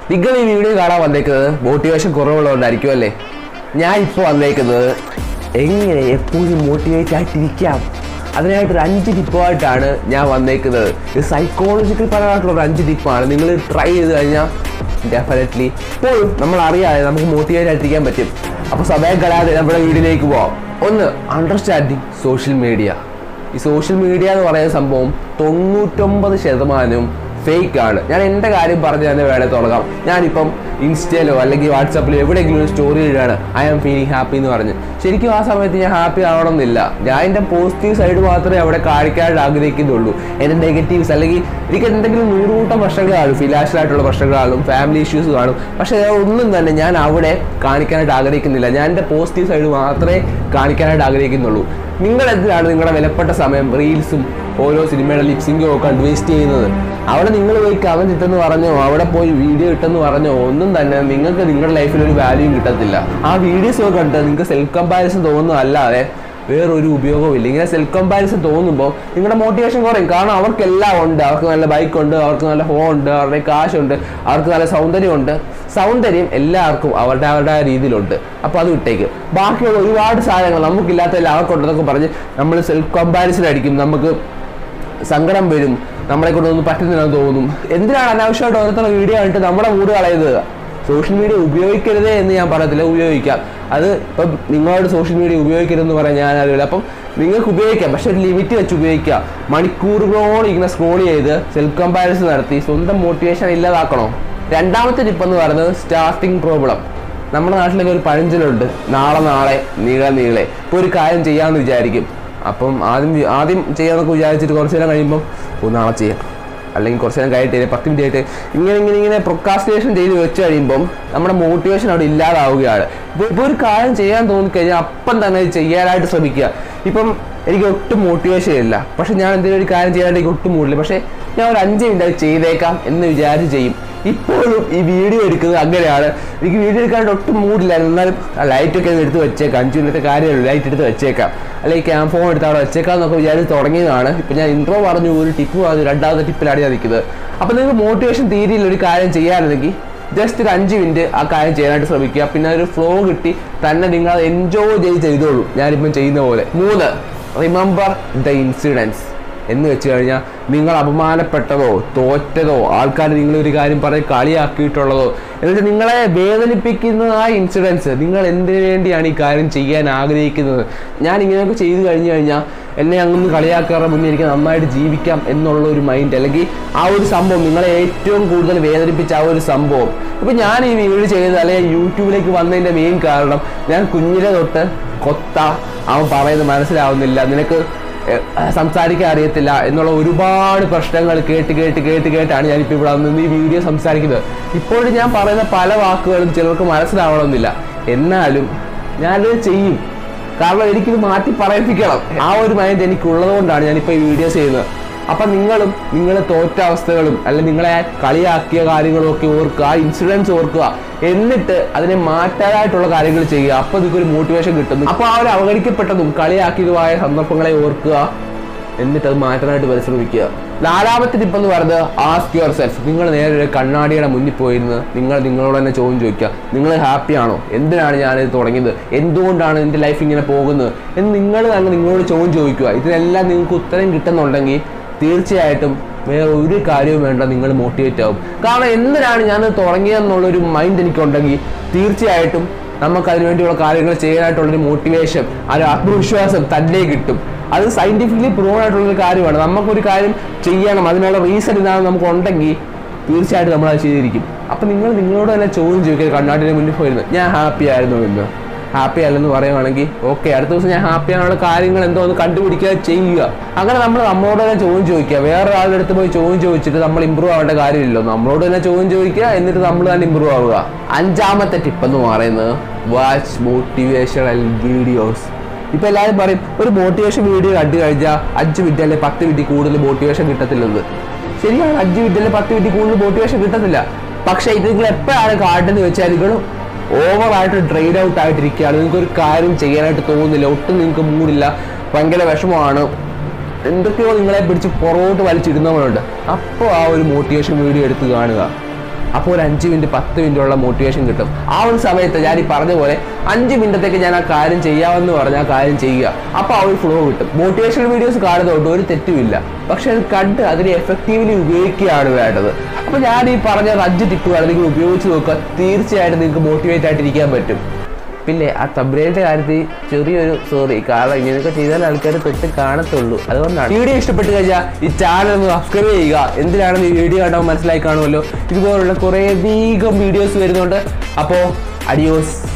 നിങ്ങൾ ഈ വീഡിയോ കാണാൻ വന്നേക്കുന്നത് മോട്ടിവേഷൻ കുറവുള്ളതുകൊണ്ടായിരിക്കും അല്ലേ ഞാൻ ഇപ്പോൾ വന്നേക്കുന്നത് എങ്ങനെ എപ്പോഴും മോട്ടിവേറ്റ് ആയിട്ടിരിക്കാം അതിനായിട്ടൊരു അഞ്ച് ടിപ്പുമായിട്ടാണ് ഞാൻ വന്നേക്കുന്നത് ഇത് സൈക്കോളജിക്കൽ പരമായിട്ടുള്ള ഒരു അഞ്ച് ടിപ്പാണ് നിങ്ങൾ ട്രൈ ചെയ്ത് കഴിഞ്ഞാൽ ഡെഫിനറ്റ്ലി ഇപ്പോഴും നമ്മൾ അറിയാതെ നമുക്ക് മോട്ടിവേറ്റ് ആയിട്ടിരിക്കാൻ പറ്റും അപ്പോൾ സമയം കളയാതെ നമ്മുടെ വീഡിയോയിലേക്ക് പോവാം ഒന്ന് അണ്ടർസ്റ്റാൻഡിങ് സോഷ്യൽ മീഡിയ ഈ സോഷ്യൽ മീഡിയ എന്ന് പറയുന്ന സംഭവം തൊണ്ണൂറ്റൊമ്പത് ശതമാനവും ഫേക്ക് ആണ് ഞാൻ എൻ്റെ കാര്യം പറഞ്ഞ് തന്നെ വേണേ തുടങ്ങാം ഞാനിപ്പം ഇൻസ്റ്റയിലോ അല്ലെങ്കിൽ വാട്സാപ്പിലോ എവിടെയെങ്കിലും ഒരു സ്റ്റോറി ഇടുകയാണ് ഐ ആം ഫീലിംഗ് ഹാപ്പി എന്ന് പറഞ്ഞ് ശരിക്കും ആ സമയത്ത് ഞാൻ ഹാപ്പി ആവണമെന്നില്ല ഞാൻ എൻ്റെ പോസിറ്റീവ് സൈഡ് മാത്രമേ അവിടെ കാണിക്കാൻ ആഗ്രഹിക്കുന്നുള്ളൂ എൻ്റെ നെഗറ്റീവ്സ് അല്ലെങ്കിൽ എനിക്ക് എന്തെങ്കിലും നൂറുകൂട്ടം പ്രശ്നങ്ങൾ കാണും ഫിനാൻഷ്യലായിട്ടുള്ള പ്രശ്നങ്ങൾ കാണും ഫാമിലി ഇഷ്യൂസ് കാണും പക്ഷേ ഒന്നും തന്നെ ഞാൻ അവിടെ കാണിക്കാനായിട്ട് ആഗ്രഹിക്കുന്നില്ല ഞാൻ എൻ്റെ പോസിറ്റീവ് സൈഡ് മാത്രമേ കാണിക്കാനായിട്ട് ആഗ്രഹിക്കുന്നുള്ളൂ നിങ്ങൾ എന്തിനാണ് നിങ്ങളുടെ വിലപ്പെട്ട സമയം റീൽസും ഓരോ സിനിമയുടെ ലിപ്സിംഗും ഒക്കെ വേസ്റ്റ് ചെയ്യുന്നത് അവിടെ നിങ്ങൾ പോയി കമന്റ് ഇട്ടെന്ന് പറഞ്ഞോ അവിടെ പോയി വീഡിയോ ഇട്ടെന്ന് പറഞ്ഞോ ഒന്നും തന്നെ നിങ്ങൾക്ക് നിങ്ങളുടെ ലൈഫിൽ ഒരു വാല്യൂയും കിട്ടത്തില്ല ആ വീഡിയോസ് ഒക്കെ കണ്ട് നിങ്ങൾക്ക് സെൽഫ് കമ്പാരിസൺ തോന്നുന്നതല്ലാതെ വേറൊരു ഉപയോഗമില്ല ഇങ്ങനെ സെൽഫ് കമ്പാരിസൺ തോന്നുമ്പോൾ നിങ്ങളുടെ മോട്ടിവേഷൻ കുറയും കാരണം അവർക്കെല്ലാം ഉണ്ട് അവർക്ക് നല്ല ബൈക്ക് ഉണ്ട് അവർക്ക് നല്ല ഫോൺ ഉണ്ട് അവരുടെ കാശുണ്ട് അവർക്ക് നല്ല സൗന്ദര്യമുണ്ട് സൗന്ദര്യം എല്ലാവർക്കും അവരുടെ അവരുടെ രീതിയിലുണ്ട് അപ്പോൾ അത് വിട്ടേക്ക് ബാക്കിയുള്ള ഒരുപാട് സാധനങ്ങൾ നമുക്കില്ലാത്തതെല്ലാം അവർക്കുണ്ടെന്നൊക്കെ പറഞ്ഞ് നമ്മൾ സെൽഫ് കമ്പാരിസൺ അടിക്കും നമുക്ക് സങ്കടം വരും നമ്മളെ കൊണ്ടൊന്നും പറ്റുന്നില്ലെന്ന് തോന്നും എന്തിനാണ് അനാവശ്യമായിട്ട് ഓരോരുത്തരുടെ വീഡിയോ കണ്ടിട്ട് നമ്മുടെ മൂഡ് കളയുന്നത് സോഷ്യൽ മീഡിയ ഉപയോഗിക്കരുതേ എന്ന് ഞാൻ പറയത്തില്ല ഉപയോഗിക്കാം അത് ഇപ്പം നിങ്ങളോട് സോഷ്യൽ മീഡിയ ഉപയോഗിക്കരുതെന്ന് പറയാൻ ഞാൻ അറിയില്ല അപ്പം നിങ്ങൾക്ക് ഉപയോഗിക്കാം പക്ഷെ ഒരു ലിമിറ്റ് വെച്ച് ഉപയോഗിക്കാം മണിക്കൂറുകളോളം ഇങ്ങനെ സ്ക്രോൾ ചെയ്ത് സെൽഫ് കമ്പാരിസൺ നടത്തി സ്വന്തം മോട്ടിവേഷൻ ഇല്ലാതാക്കണോ രണ്ടാമത്തെ ടിപ്പ് എന്ന് പറയുന്നത് സ്റ്റാർട്ടിങ് പ്രോബ്ലം നമ്മുടെ നാട്ടിലൊക്കെ ഒരു പഴഞ്ചലുണ്ട് നാളെ നാളെ നീളെ നീളെ ഇപ്പോൾ ഒരു കാര്യം ചെയ്യാമെന്ന് വിചാരിക്കും അപ്പം ആദ്യം വി- ആദ്യം ചെയ്യാന്നൊക്കെ വിചാരിച്ചിട്ട് കുറച്ച് നേരം കഴിയുമ്പോൾ ഓ നാളെ ചെയ്യാം അല്ലെങ്കിൽ കുറച്ച് നേരം കഴിഞ്ഞിട്ട് പത്ത് മിനിറ്റ് ആയിട്ട് ഇങ്ങനെ ഇങ്ങനെ ഇങ്ങനെ പ്രൊക്കാസ്റ്റിനേഷൻ ചെയ്ത് വെച്ച് കഴിയുമ്പം നമ്മുടെ മോട്ടിവേഷൻ അവിടെ ഇല്ലാതാവുകയാണ് ഇപ്പോൾ ഇപ്പോൾ ഒരു കാര്യം ചെയ്യാൻ തോന്നിക്കഴിഞ്ഞാൽ അപ്പം തന്നെ അത് ചെയ്യാനായിട്ട് ശ്രമിക്കുക ഇപ്പം എനിക്ക് ഒട്ടും മോട്ടിവേഷൻ ഇല്ല പക്ഷെ ഞാൻ എന്തെങ്കിലും ഒരു കാര്യം ചെയ്യാനായിട്ട് എനിക്ക് ഒട്ടും മൂടില്ല പക്ഷേ ഞാൻ ഒരു അഞ്ച് മിനിറ്റ് അത് ചെയ്തേക്കാം എന്ന് വിചാരിച്ച് ചെയ്യും ഇപ്പോഴും ഈ വീഡിയോ എടുക്കുന്നത് അങ്ങനെയാണ് എനിക്ക് വീഡിയോ എടുക്കാനായിട്ട് ഒട്ടും മൂഡില്ലായിരുന്നു എന്നാലും ആ ലൈറ്റൊക്കെ ഒന്ന് എടുത്ത് വെച്ചേക്കാം അഞ്ച് മിനിറ്റ് കാര്യമുള്ളൂ ലൈറ്റ് എടുത്ത് വെച്ചേക്കാം അല്ലെങ്കിൽ ക്യാം ഫോൺ എടുത്ത് അവിടെ വെച്ചേക്കാം എന്നൊക്കെ വിചാരിച്ച് തുടങ്ങിയതാണ് ഇപ്പം ഞാൻ ഇൻട്രോ പറഞ്ഞു ഒരു ടിപ്പ് പറഞ്ഞു രണ്ടാമത്തെ ടിപ്പിലാണ് ഞാൻ നിൽക്കുന്നത് അപ്പോൾ നിങ്ങൾക്ക് മോട്ടിവേഷൻ തീരെയില്ല ഒരു കാര്യം ചെയ്യാനെങ്കിൽ ജസ്റ്റ് ഒരു അഞ്ച് മിനിറ്റ് ആ കാര്യം ചെയ്യാനായിട്ട് ശ്രമിക്കുക പിന്നെ ഒരു ഫ്ലോ കിട്ടി തന്നെ നിങ്ങൾ എൻജോയ് ചെയ്ത് ചെയ്തോളൂ ഞാനിപ്പം ചെയ്യുന്ന പോലെ മൂന്ന് റിമെമ്പർ ദ ഇൻസിഡൻസ് എന്ന് വെച്ച് കഴിഞ്ഞാൽ നിങ്ങൾ അപമാനപ്പെട്ടതോ തോറ്റതോ ആൾക്കാർ നിങ്ങൾ ഒരു കാര്യം പറഞ്ഞ് കളിയാക്കിയിട്ടുള്ളതോ എന്നിട്ട് നിങ്ങളെ വേദനിപ്പിക്കുന്ന ആ ഇൻസിഡൻസ് നിങ്ങൾ എന്തിനു വേണ്ടിയാണ് ഈ കാര്യം ചെയ്യാൻ ആഗ്രഹിക്കുന്നത് ഞാൻ ഇങ്ങനെയൊക്കെ ചെയ്തു കഴിഞ്ഞു കഴിഞ്ഞാൽ എന്നെ അങ്ങൊന്ന് കളിയാക്കാറ് മുന്നേ എനിക്ക് നന്നായിട്ട് ജീവിക്കാം എന്നുള്ള ഒരു മൈൻഡ് അല്ലെങ്കിൽ ആ ഒരു സംഭവം നിങ്ങളെ ഏറ്റവും കൂടുതൽ വേദനിപ്പിച്ച ആ ഒരു സംഭവം ഇപ്പം ഞാൻ ഈ വീഡിയോ ചെയ്തത് അല്ലെങ്കിൽ യൂട്യൂബിലേക്ക് വന്നതിൻ്റെ മെയിൻ കാരണം ഞാൻ കുഞ്ഞിലെ തൊട്ട് കൊത്ത അവൻ പറയുന്നത് മനസ്സിലാവുന്നില്ല നിനക്ക് ഏഹ്, സംസാരിക്കാൻ അറിയത്തില്ല എന്നുള്ള ഒരുപാട് പ്രശ്നങ്ങൾ കേട്ട് കേട്ട് കേട്ട് കേട്ടാണ് ഞാനിപ്പോൾ ഇവിടെ വന്ന് ഈ വീഡിയോ സംസാരിക്കുന്നത് ഇപ്പോഴും ഞാൻ പറയുന്ന പല വാക്കുകളും ചിലർക്ക് മനസ്സിലാവണമെന്നില്ല എന്നാലും ഞാനത് ചെയ്യും കാരണം എനിക്കിത് മാറ്റി പറയിപ്പിക്കണം ആ ഒരു മൈൻഡ് എനിക്കുള്ളത് കൊണ്ടാണ് ഞാനിപ്പോൾ ഈ വീഡിയോസ് ചെയ്യുന്നത് അപ്പം നിങ്ങളും നിങ്ങളെ തോറ്റ അവസ്ഥകളും അല്ലെങ്കിൽ നിങ്ങളെ കളിയാക്കിയ കാര്യങ്ങളും ഒക്കെ ഓർക്കുക ആ ഇൻസിഡൻസ് ഓർക്കുക എന്നിട്ട് അതിനെ മാറ്റാനായിട്ടുള്ള കാര്യങ്ങൾ ചെയ്യുക അപ്പോൾ നിങ്ങൾക്ക് ഒരു മോട്ടിവേഷൻ കിട്ടുന്നു അപ്പോൾ ആ ഒരു അവഗണിക്കപ്പെട്ടതും കളിയാക്കിയതുമായ സന്ദർഭങ്ങളെ ഓർക്കുക എന്നിട്ട് അത് മാറ്റാനായിട്ട് പരിശ്രമിക്കുക നാലാമത്തെ ടിപ്പ് എന്ന് പറയുന്നത് ആസ്ക് യുവർ സെൽഫ് നിങ്ങൾ നേരെ ഒരു കണ്ണാടിയുടെ മുന്നിൽ പോയിരുന്ന് നിങ്ങൾ നിങ്ങളോട് തന്നെ ചോദ്യം ചോദിക്കുക നിങ്ങൾ ഹാപ്പിയാണോ എന്തിനാണ് ഞാനിത് തുടങ്ങിയത് എന്തുകൊണ്ടാണ് എൻ്റെ ലൈഫ് ഇങ്ങനെ പോകുന്നത് എന്ന് നിങ്ങൾ തന്നെ നിങ്ങളോട് ചോദ്യം ചോദിക്കുക ഇതിനെല്ലാം നിങ്ങൾക്ക് ഉത്തരം കിട്ടുന്നുണ്ടെങ്കിൽ തീർച്ചയായിട്ടും വേറെ ഒരു കാര്യവും വേണ്ട നിങ്ങൾ മോട്ടിവേറ്റ് ആവും കാരണം എന്തിനാണ് ഞാൻ തുടങ്ങിയതെന്നുള്ളൊരു മൈൻഡ് എനിക്കുണ്ടെങ്കിൽ തീർച്ചയായിട്ടും നമുക്ക് അതിനുവേണ്ടിയുള്ള കാര്യങ്ങൾ ചെയ്യാനായിട്ടുള്ളൊരു മോട്ടിവേഷൻ ആ ഒരു ആത്മവിശ്വാസം തന്നെ കിട്ടും അത് സയന്റിഫിക്കലി പ്രൂവ് ആയിട്ടുള്ളൊരു കാര്യമാണ് നമുക്കൊരു കാര്യം ചെയ്യണം അതിനുള്ള റീസൺ ഇതാണ് നമുക്ക് ഉണ്ടെങ്കിൽ തീർച്ചയായിട്ടും നമ്മൾ അത് ചെയ്തിരിക്കും അപ്പം നിങ്ങൾ നിങ്ങളോട് തന്നെ ചോദ്യം ചോദിക്കുക കണ്ണാടിന് മുന്നിൽ പോയിരുന്നത് ഞാൻ ഹാപ്പി ആയിരുന്നു എന്ന് ഹാപ്പി അല്ലെന്ന് പറയുവാണെങ്കിൽ ഓക്കെ അടുത്ത ദിവസം ഞാൻ ഹാപ്പി ആണുള്ള കാര്യങ്ങൾ എന്തോ ഒന്ന് കണ്ടുപിടിക്കുക ചെയ്യുക അങ്ങനെ നമ്മൾ നമ്മളോട് തന്നെ ചോദ്യം ചോദിക്കുക വേറെ ആളുടെ അടുത്ത് പോയി ചോദ്യം ചോദിച്ചിട്ട് നമ്മൾ ഇമ്പ്രൂവ് ആവേണ്ട കാര്യമില്ലല്ലോ നമ്മളോട് തന്നെ ചോദ്യം ചോദിക്കുക എന്നിട്ട് നമ്മൾ തന്നെ ഇമ്പ്രൂവ് ആവുക അഞ്ചാമത്തെ ടിപ്പ് എന്ന് പറയുന്നത് വാച്ച് മോട്ടിവേഷണൽ വീഡിയോസ് ഇപ്പൊ എല്ലാവരും പറയും ഒരു മോട്ടിവേഷൻ വീഡിയോ കണ്ടു കഴിഞ്ഞാൽ അഞ്ച് മിനിറ്റ് അല്ലെങ്കിൽ പത്ത് മിനിറ്റ് കൂടുതൽ മോട്ടിവേഷൻ കിട്ടത്തില്ലെന്ന് ശരിയാണ് അഞ്ച് മിനിറ്റ് അല്ലെങ്കിൽ പത്ത് മിനിറ്റ് കൂടുതൽ മോട്ടിവേഷൻ കിട്ടത്തില്ല പക്ഷേ ഇത് നിങ്ങൾ എപ്പോഴാണ് കാണുന്നത് വെച്ചാൽ നിങ്ങൾ ഓവറായിട്ട് ഡ്രെയിൻ ഔട്ട് ആയിട്ടിരിക്കുകയാണ് നിങ്ങൾക്ക് ഒരു കാര്യം ചെയ്യാനായിട്ട് തോന്നുന്നില്ല ഒട്ടും നിങ്ങൾക്ക് മൂടില്ല ഭയങ്കര വിഷമമാണ് എന്തൊക്കെയോ നിങ്ങളെ പിടിച്ച് പുറകോട്ട് വലിച്ചിടുന്നവരുണ്ട് അപ്പോൾ ആ ഒരു മോട്ടിവേഷൻ വീഡിയോ എടുത്ത് കാണുക അപ്പോൾ ഒരു അഞ്ച് മിനിറ്റ് പത്ത് മിനിറ്റ് ഉള്ള മോട്ടിവേഷൻ കിട്ടും ആ ഒരു സമയത്ത് ഞാൻ ഈ പറഞ്ഞ പോലെ അഞ്ച് മിനിറ്റത്തേക്ക് ഞാൻ ആ കാര്യം ചെയ്യാമെന്ന് പറഞ്ഞാൽ ആ കാര്യം ചെയ്യുക അപ്പോൾ ആ ഒരു ഫ്ലോ കിട്ടും മോട്ടിവേഷണൽ വീഡിയോസ് കാണുന്നതുകൊണ്ട് ഒരു തെറ്റുമില്ല പക്ഷെ അത് കണ്ട് അതിനെ എഫക്റ്റീവ്ലി ഉപയോഗിക്കുകയാണ് വേണ്ടത് അപ്പോൾ ഞാൻ ഈ പറഞ്ഞ ഒരു അഞ്ച് ടിപ്പുകൾ നിങ്ങൾ ഉപയോഗിച്ച് നോക്കുക തീർച്ചയായിട്ടും നിങ്ങൾക്ക് മോട്ടിവേറ്റ് ആയിട്ടിരിക്കാൻ പറ്റും പിന്നെ ആ തബ്രേന്റെ കാര്യത്തിൽ ചെറിയൊരു സോറി കാരണം ഇങ്ങനെയൊക്കെ ചെയ്താൽ ആൾക്കാർ തൊട്ട് കാണത്തുള്ളൂ അതുകൊണ്ടാണ് വീഡിയോ ഇഷ്ടപ്പെട്ട് കഴിഞ്ഞാൽ ഈ ചാനൽ ഒന്ന് സബ്സ്ക്രൈബ് ചെയ്യുക എന്തിനാണെന്ന് ഈ വീഡിയോ കണ്ടാൽ മനസ്സിലായി കാണുമല്ലോ ഇതുപോലുള്ള കുറേ അധികം വീഡിയോസ് വരുന്നുണ്ട് അപ്പോൾ അഡിയോസ്